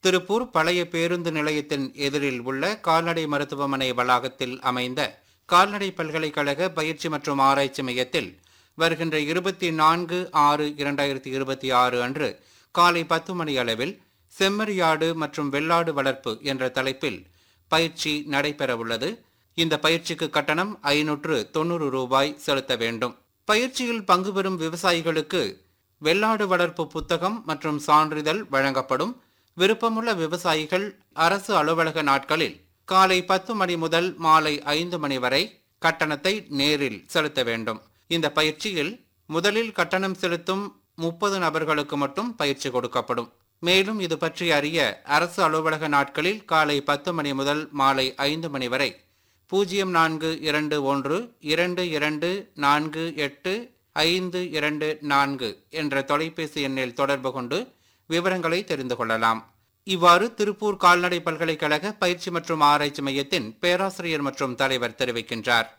திருப்பூர் பழைய பேருந்து நிலையத்தின் எதிரில் உள்ள கால்நடை மருத்துவமனை வளாகத்தில் அமைந்த கால்நடை பல்கலைக்கழக பயிற்சி மற்றும் ஆராய்ச்சி மையத்தில் வருகின்ற இருபத்தி நான்கு ஆறு இரண்டாயிரத்தி இருபத்தி ஆறு அன்று காலை பத்து மணி அளவில் செம்மறியாடு மற்றும் வெள்ளாடு வளர்ப்பு என்ற தலைப்பில் பயிற்சி நடைபெறவுள்ளது இந்த பயிற்சிக்கு கட்டணம் ஐநூற்று தொண்ணூறு ரூபாய் செலுத்த வேண்டும் பயிற்சியில் பங்கு பெறும் விவசாயிகளுக்கு வெள்ளாடு வளர்ப்பு புத்தகம் மற்றும் சான்றிதழ் வழங்கப்படும் விருப்பமுள்ள விவசாயிகள் அரசு அலுவலக நாட்களில் காலை பத்து மணி முதல் மாலை ஐந்து மணி வரை கட்டணத்தை நேரில் செலுத்த வேண்டும் இந்த பயிற்சியில் முதலில் கட்டணம் செலுத்தும் முப்பது நபர்களுக்கு மட்டும் பயிற்சி கொடுக்கப்படும் மேலும் இது பற்றி அறிய அரசு அலுவலக நாட்களில் காலை பத்து மணி முதல் மாலை ஐந்து மணி வரை பூஜ்ஜியம் நான்கு இரண்டு ஒன்று இரண்டு இரண்டு நான்கு எட்டு ஐந்து இரண்டு நான்கு என்ற தொலைபேசி எண்ணில் தொடர்பு கொண்டு விவரங்களை தெரிந்து கொள்ளலாம் இவ்வாறு திருப்பூர் கால்நடை பல்கலைக்கழக பயிற்சி மற்றும் ஆராய்ச்சி மையத்தின் பேராசிரியர் மற்றும் தலைவர் தெரிவிக்கின்றார்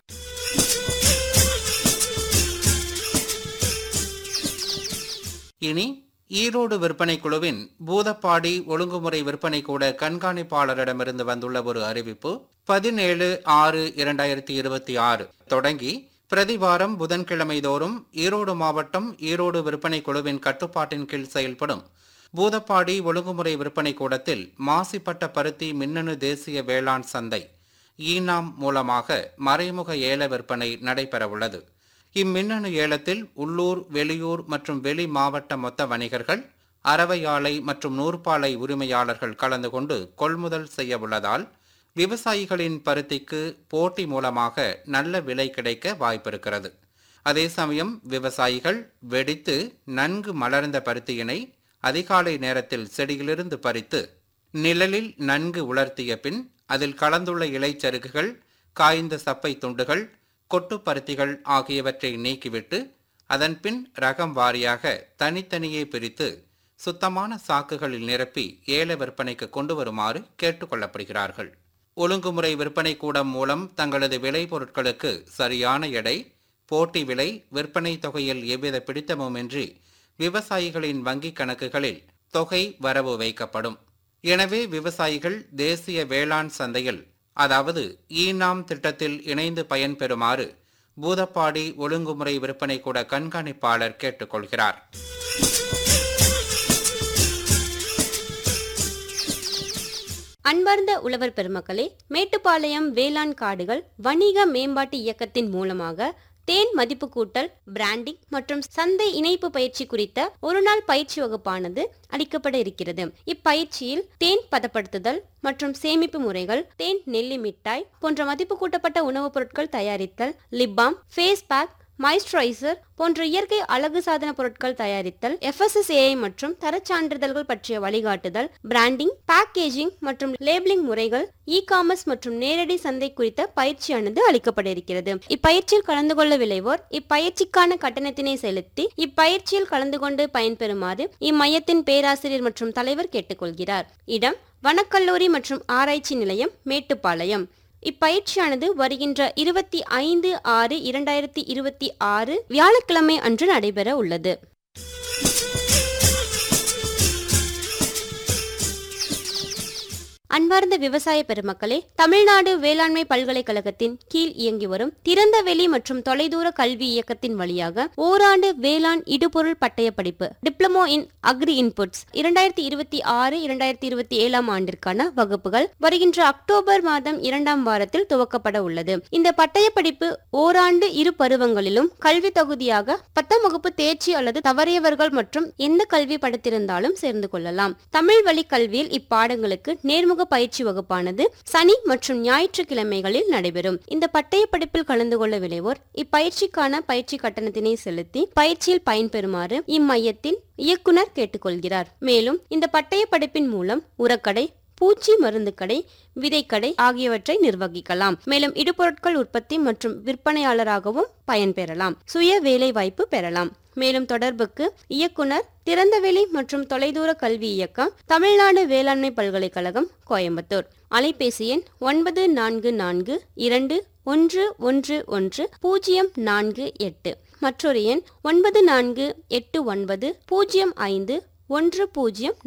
இனி ஈரோடு விற்பனை குழுவின் பூதப்பாடி ஒழுங்குமுறை விற்பனை கூட கண்காணிப்பாளரிடமிருந்து வந்துள்ள ஒரு அறிவிப்பு பதினேழு ஆறு இரண்டாயிரத்தி இருபத்தி ஆறு தொடங்கி பிரதிவாரம் புதன்கிழமை தோறும் ஈரோடு மாவட்டம் ஈரோடு விற்பனை குழுவின் கட்டுப்பாட்டின் கீழ் செயல்படும் பூதப்பாடி ஒழுங்குமுறை விற்பனை கூடத்தில் மாசிப்பட்ட பருத்தி மின்னணு தேசிய வேளாண் சந்தை ஈனாம் மூலமாக மறைமுக ஏல விற்பனை நடைபெறவுள்ளது இம்மின்னணு ஏலத்தில் உள்ளூர் வெளியூர் மற்றும் வெளி மாவட்ட மொத்த வணிகர்கள் அரவை ஆலை மற்றும் நூற்பாலை உரிமையாளர்கள் கலந்து கொண்டு கொள்முதல் செய்ய உள்ளதால் விவசாயிகளின் பருத்திக்கு போட்டி மூலமாக நல்ல விலை கிடைக்க வாய்ப்பிருக்கிறது அதே சமயம் விவசாயிகள் வெடித்து நன்கு மலர்ந்த பருத்தியினை அதிகாலை நேரத்தில் செடியிலிருந்து பறித்து நிழலில் நன்கு உலர்த்திய பின் அதில் கலந்துள்ள இலைச்சருகுகள் காய்ந்த சப்பை துண்டுகள் கொட்டு பருத்திகள் ஆகியவற்றை நீக்கிவிட்டு அதன்பின் ரகம் வாரியாக தனித்தனியே பிரித்து சுத்தமான சாக்குகளில் நிரப்பி ஏல விற்பனைக்கு கொண்டு வருமாறு கேட்டுக்கொள்ளப்படுகிறார்கள் ஒழுங்குமுறை விற்பனை கூடம் மூலம் தங்களது விளை பொருட்களுக்கு சரியான எடை போட்டி விலை விற்பனை தொகையில் எவ்வித பிடித்தமுமின்றி விவசாயிகளின் வங்கிக் கணக்குகளில் தொகை வரவு வைக்கப்படும் எனவே விவசாயிகள் தேசிய வேளாண் சந்தையில் அதாவது ஈனாம் திட்டத்தில் இணைந்து பயன்பெறுமாறு பூதப்பாடி ஒழுங்குமுறை விற்பனை கூட கண்காணிப்பாளர் கேட்டுக்கொள்கிறார் அன்பார்ந்த உழவர் பெருமக்களே மேட்டுப்பாளையம் வேளாண் காடுகள் வணிக மேம்பாட்டு இயக்கத்தின் மூலமாக தேன் மதிப்பு கூட்டல் பிராண்டிங் மற்றும் சந்தை இணைப்பு பயிற்சி குறித்த ஒரு நாள் பயிற்சி வகுப்பானது அளிக்கப்பட இருக்கிறது இப்பயிற்சியில் தேன் பதப்படுத்துதல் மற்றும் சேமிப்பு முறைகள் தேன் நெல்லி மிட்டாய் போன்ற மதிப்பு கூட்டப்பட்ட உணவுப் பொருட்கள் தயாரித்தல் லிப்பாம் ஃபேஸ் பேக் மாய்ஸ்சரைசர் போன்ற இயற்கை அழகு சாதன பொருட்கள் தயாரித்தல் எஃப்எஸ்எஸ்ஏஐ மற்றும் தரச் சான்றிதழ்கள் பற்றிய வழிகாட்டுதல் பிராண்டிங் பேக்கேஜிங் மற்றும் லேபிளிங் முறைகள் இ காமர்ஸ் மற்றும் நேரடி சந்தை குறித்த பயிற்சியானது அளிக்கப்பட இருக்கிறது இப்பயிற்சியில் கலந்து கொள்ள விளைவோர் இப்பயிற்சிக்கான கட்டணத்தினை செலுத்தி இப்பயிற்சியில் கலந்து கொண்டு பயன்பெறுமாறு இம்மையத்தின் பேராசிரியர் மற்றும் தலைவர் கேட்டுக்கொள்கிறார் இடம் வனக்கல்லூரி மற்றும் ஆராய்ச்சி நிலையம் மேட்டுப்பாளையம் இப்பயிற்சியானது வருகின்ற இருபத்தி ஐந்து ஆறு இரண்டாயிரத்தி இருபத்தி ஆறு வியாழக்கிழமை அன்று நடைபெற உள்ளது அன்பார்ந்த விவசாய பெருமக்களே தமிழ்நாடு வேளாண்மை பல்கலைக்கழகத்தின் கீழ் இயங்கி வரும் திறந்த வெளி மற்றும் தொலைதூர கல்வி இயக்கத்தின் வழியாக ஓராண்டு வேளாண் இடுபொருள் பட்டய படிப்பு டிப்ளமோ இன் அக்ரி இன்புட்ஸ் இரண்டாயிரத்தி இருபத்தி ஆறு இரண்டாயிரத்தி இருபத்தி ஏழாம் ஆண்டிற்கான வகுப்புகள் வருகின்ற அக்டோபர் மாதம் இரண்டாம் வாரத்தில் துவக்கப்பட உள்ளது இந்த பட்டய படிப்பு ஓராண்டு இரு பருவங்களிலும் கல்வி தொகுதியாக பத்தாம் வகுப்பு தேர்ச்சி அல்லது தவறியவர்கள் மற்றும் எந்த கல்வி படுத்திருந்தாலும் சேர்ந்து கொள்ளலாம் தமிழ் வழி கல்வியில் இப்பாடங்களுக்கு நேர்முக பயிற்சி வகுப்பானது சனி மற்றும் ஞாயிற்றுக்கிழமைகளில் நடைபெறும் இந்த பட்டய படிப்பில் கலந்து கொள்ள விளைவோர் இப்பயிற்சிக்கான பயிற்சி கட்டணத்தினை செலுத்தி பயிற்சியில் பயன்பெறுமாறு இம்மையத்தின் இயக்குனர் கேட்டுக்கொள்கிறார் மேலும் இந்த பட்டய படிப்பின் மூலம் உரக்கடை பூச்சி மருந்து கடை விதைக்கடை ஆகியவற்றை நிர்வகிக்கலாம் மேலும் இடுபொருட்கள் உற்பத்தி மற்றும் விற்பனையாளராகவும் பயன்பெறலாம் சுய வேலை வாய்ப்பு பெறலாம் மேலும் தொடர்புக்கு இயக்குனர் திறந்தவெளி மற்றும் தொலைதூர கல்வி இயக்கம் தமிழ்நாடு வேளாண்மை பல்கலைக்கழகம் கோயம்புத்தூர் அலைபேசி எண் ஒன்பது நான்கு நான்கு இரண்டு ஒன்று ஒன்று ஒன்று பூஜ்ஜியம் நான்கு எட்டு மற்றொரு எண் ஒன்பது நான்கு எட்டு ஒன்பது பூஜ்ஜியம் ஐந்து ஒன்று பூஜ்ஜியம்